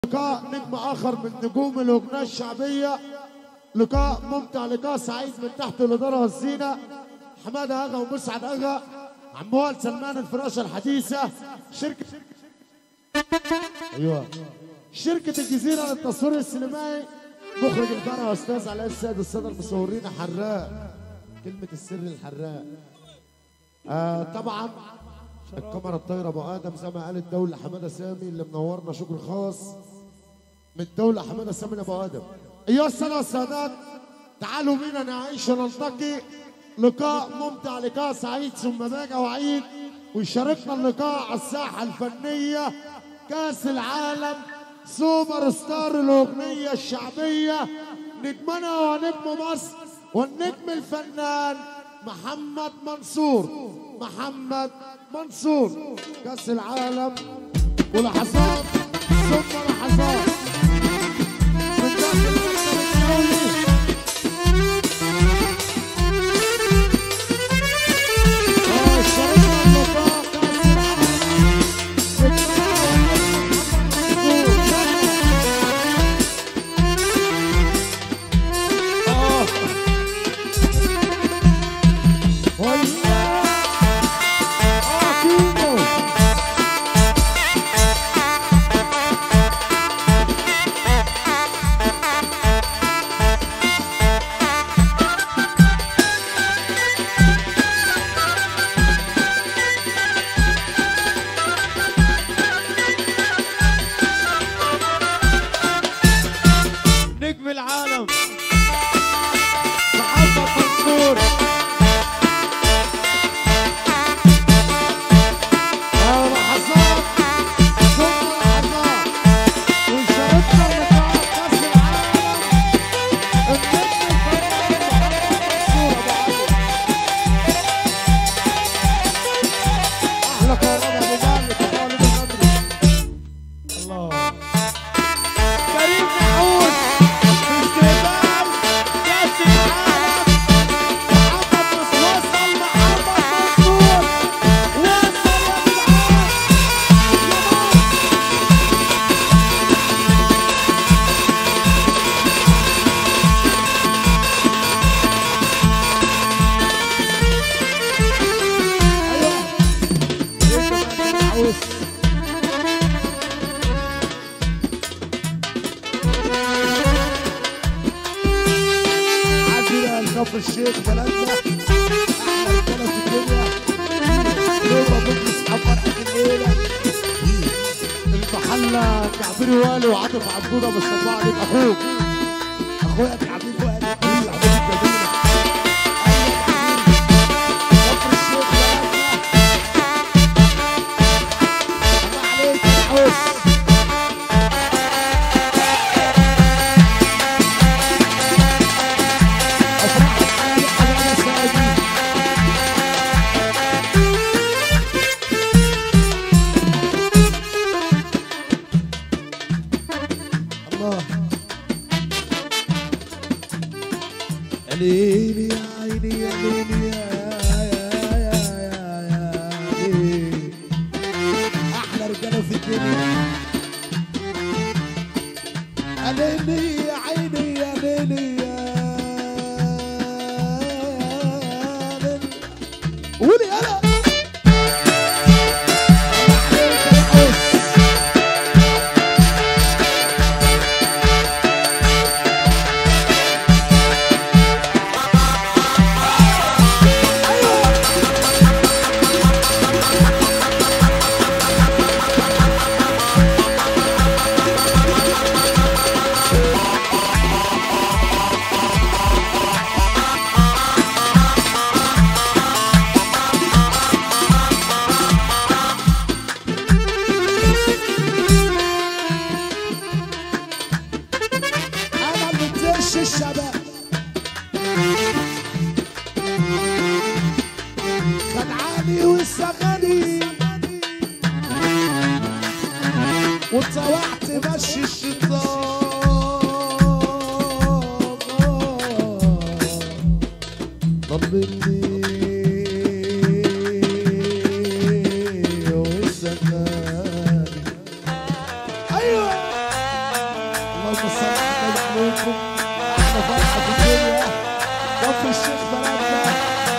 لقاء نجم اخر من نجوم الاغنيه الشعبيه لقاء ممتع لقاء سعيد من تحت الاداره والزينه حماده اغا ومسعد اغا عموال سلمان الفراشه الحديثه شركه ايوه شركه الجزيره للتصوير السينمائي مخرج القناه استاذ علاء السيد الساده المصورين حراق كلمه السر الحراق آه طبعا الكاميرا الطايره ابو ادم زي ما قال الدوله حماده سامي اللي منورنا شكر خاص من الدوله حماده سامي ابو ادم ايها الساده والسادات تعالوا بينا نعيش ونلتقي لقاء ممتع لقاء سعيد ثم باجي وعيد ويشاركنا اللقاء على الساحه الفنيه كاس العالم سوبر ستار الاغنيه الشعبيه نجمنا ونجم مصر والنجم الفنان محمد منصور محمد منصور كاس العالم ولحظات ثم لحظات من داخل المكتب الدولي آه، شرفنا اللقاء كأس العالم. نجمنا ونجم آه. وياه. آه، كيمو. نجم العالم محمد منصور آه، لحظات ثم لحظات وشاركنا لقاء كأس العالم النجم الفنان محمد منصور أبو علي. أحلى كهرباء أبو مالك وخالد الغدري الله كريم نعود في استقبال كاس العالم محمد مص- وصل محمد منصور وصل يا جدعان ايوه ايه كمان عاوز عندنا الكفر الشيخ بلدنا احلى رجاله في الدنيا يوم مجلس فرحه الليله المحله كعبير والي وعاطف عبوده بالصباح عليك اخوك اخويا كعبير والي كل العبود الجميله أيوة كعبير. كفر الشيخ بلدنا الله عليك يا عوس افراح الحياه حبايبنا السعيدين الله يا ليلي يا عيني يا ليلي يا يا يا يا يا ليلي. احلى رجاله في الدنيا يا ليلي يا عيني يا ليلي يا ليلي. قولي يلا عليك يا عوس انا اللي بترش الشباب خدعاني وسغني وطوعت مشي الشيطان ضلني وسغني ايوه اللهم صل على النبي عليكم احلى فرحه في الدنيا كفر الشيخ بلدنا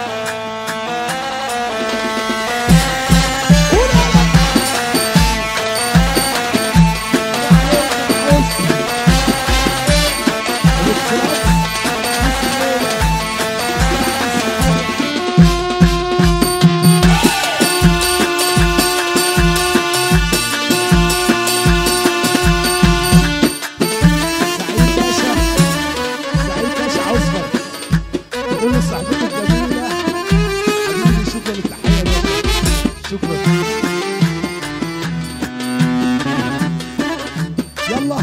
سعيد باشا سعيد باشا عصفر تقول له صاحبتي الجميلة حبيبي شكرا للتحية دي شكرا يلا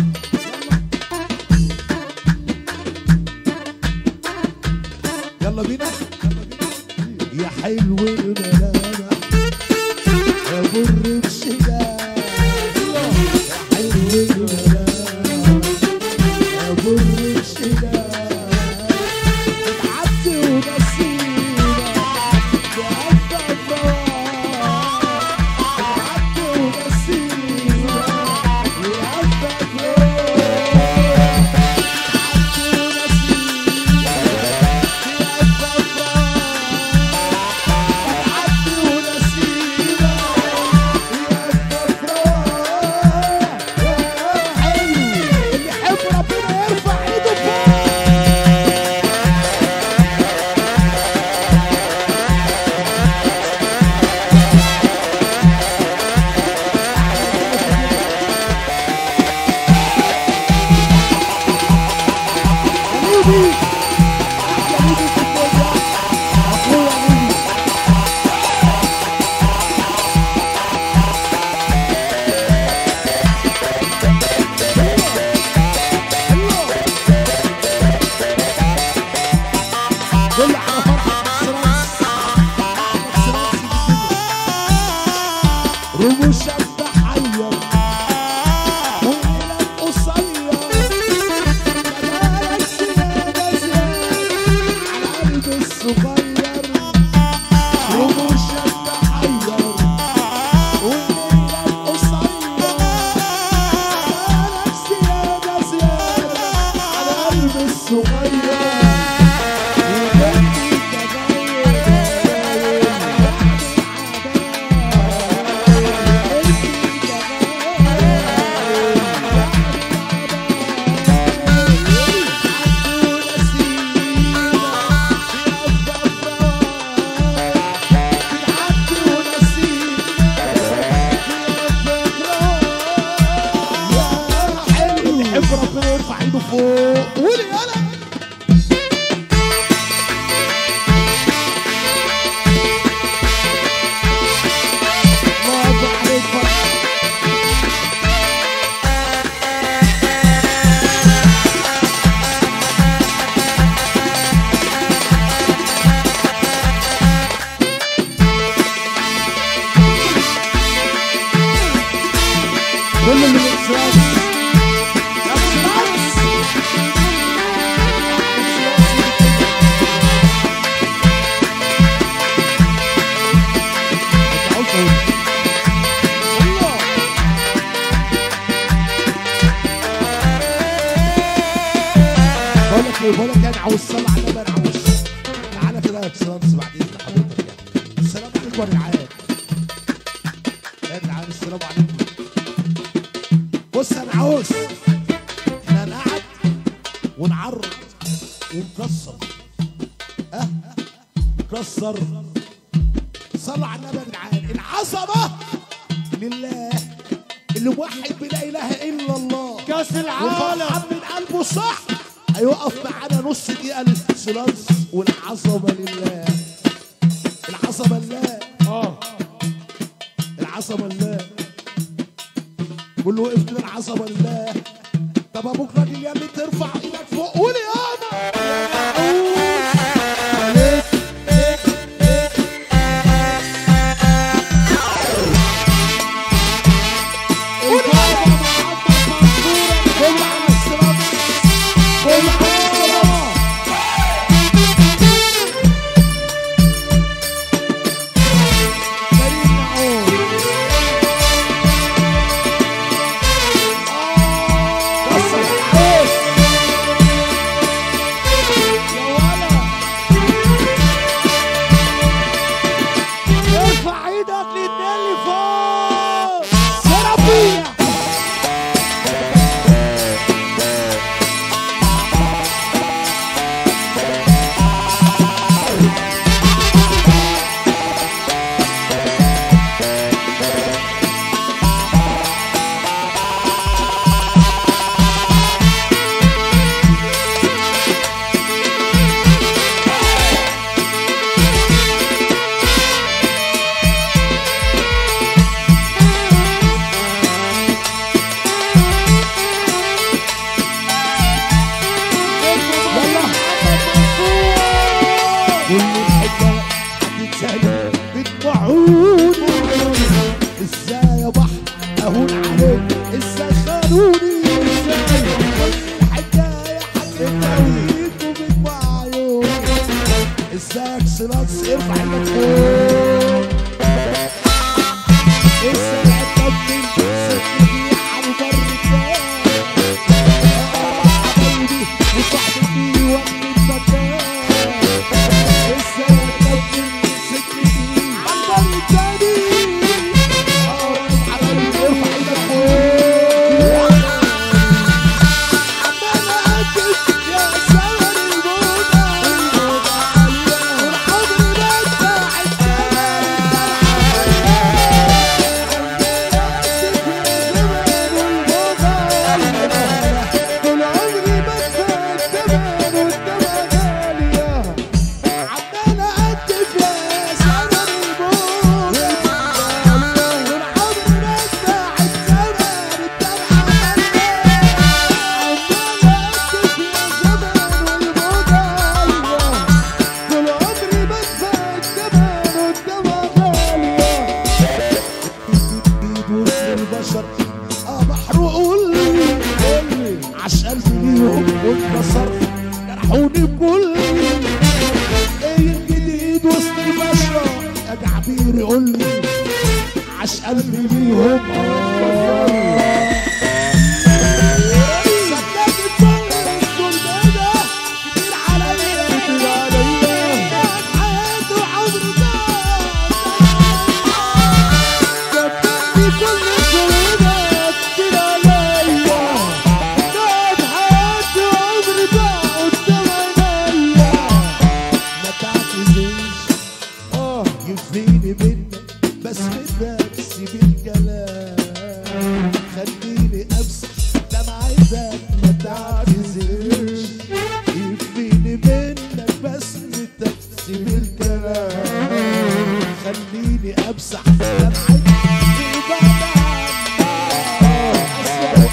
يلا بينا يا حلو الملامح يا بر بشجاع يا حلو الملامح يا بر بشجاع بتعدي ونسينا بأبقى الفواح بتعدي ونسينا بأبقى الفواح بتعدي ونسينا بأبقى الفواح بتعدي ونسينا بأبقى الفواح يا حلو اللي يحب ربنا يرفع ايده فوق حبيبي احلى بيبي في الدنيا اخويا بيبي كل على فرحة اكسلانس اكسلانس في الدنيا رموشك تحير وليلك قصير جمالك زيادة زيادة على قلبي الصغير رموشك تحير وليلك قصير جمالك زيادة زيادة على قلبي الصغير وبنتي تغير يحب ربنا يرفع ايده فوق قولي يلا الله اكبر عليك فرح كل اللي بيكسرات بقول لك ايه بقول لك انا عاوز صلاه على النبي انا عاوز تعالى كده يا اكسلانس بعد اذن حضرتك يعني السلام عليكم يا جدعان يا جدعان السلام عليكم بص انا عاوز احنا نقعد ونعرض ونكسر اه نكسر صلوا على النبي يا جدعان العظمه لله اللي موحد بلا اله الا الله كاس العالم وفرحان من قلبه صح هيقف معانا نص دقيقة للسلانس والعظمة لله العظمة لله اه العظمة لله كله وقف كده العظمة لله طب ابوك راجل يا اللي ترفع ايدك فوق قول يابا قول يابا كل على السلامة كل على السلامة كريم نعود كسر عش قلبي ليهم واتكسر جرحوني بكل ايه الجديد وسط البشرة يا جعبير يقول لي عش قلبي ليهم صدقني الدنيا دول كده كتير عليا كتير عليا حياتي وعمري صدقني كل الدنيا كتير عليا كانت حياتي وعمري ضاع قدام عينيا ما تعتذرش اه يكفيني منك بس بدك سيب الكلام خليني امسك دمع ذاك ما تعتذرش يكفيني منك بس بدك سيب الكلام خليني امسح دمع بعد عنك أسوأ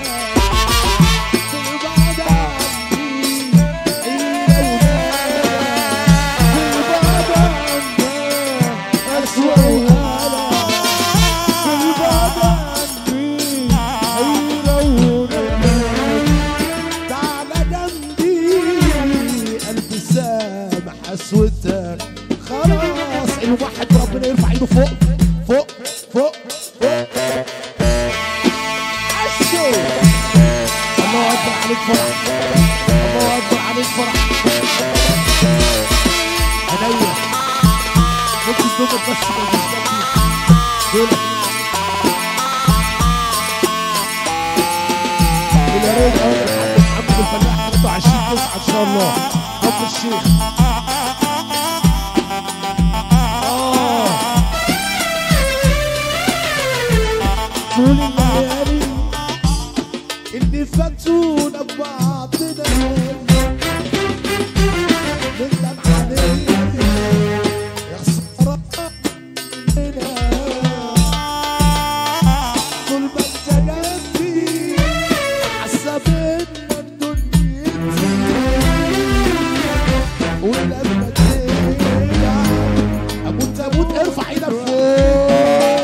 ألم بعد عني اسوتك خلاص الواحد ربنا يرفع ايده فوق فوق فوق فوق عشو الله اكبر عليك فرح الله اكبر عليك فرح عينيا ممكن تضرب بس بالمستقبل دول يا ريت اقول محمد الفلاح 23 9 ان شاء الله ابو الشيخ اه طول الليالي اللي فاتونا ببعضنا نندم علينا يا خسارة مننا. طول ما انت جنبي حاسة بينا الدنيا ولما ترجع اموت اموت ارفع ايدك فوق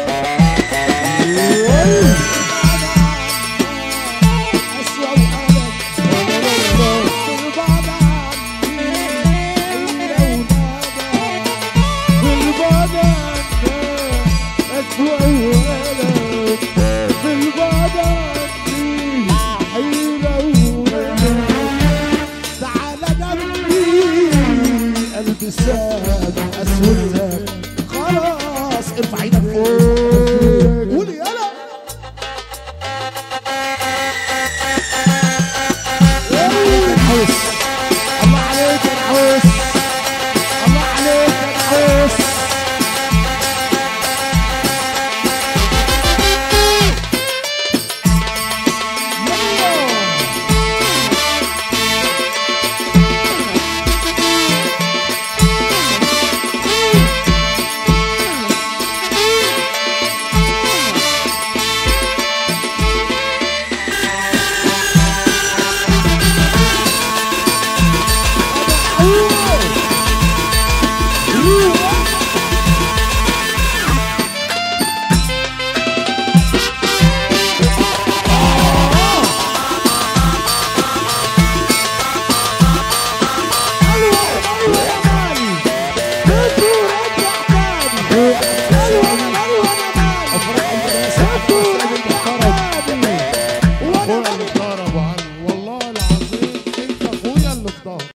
أسوأ وألم بالبعد عني حيرة وندم بالبعد عني أسوأ وألم بالبعد عني حيرة وندم تعال جنبي قلبي ساد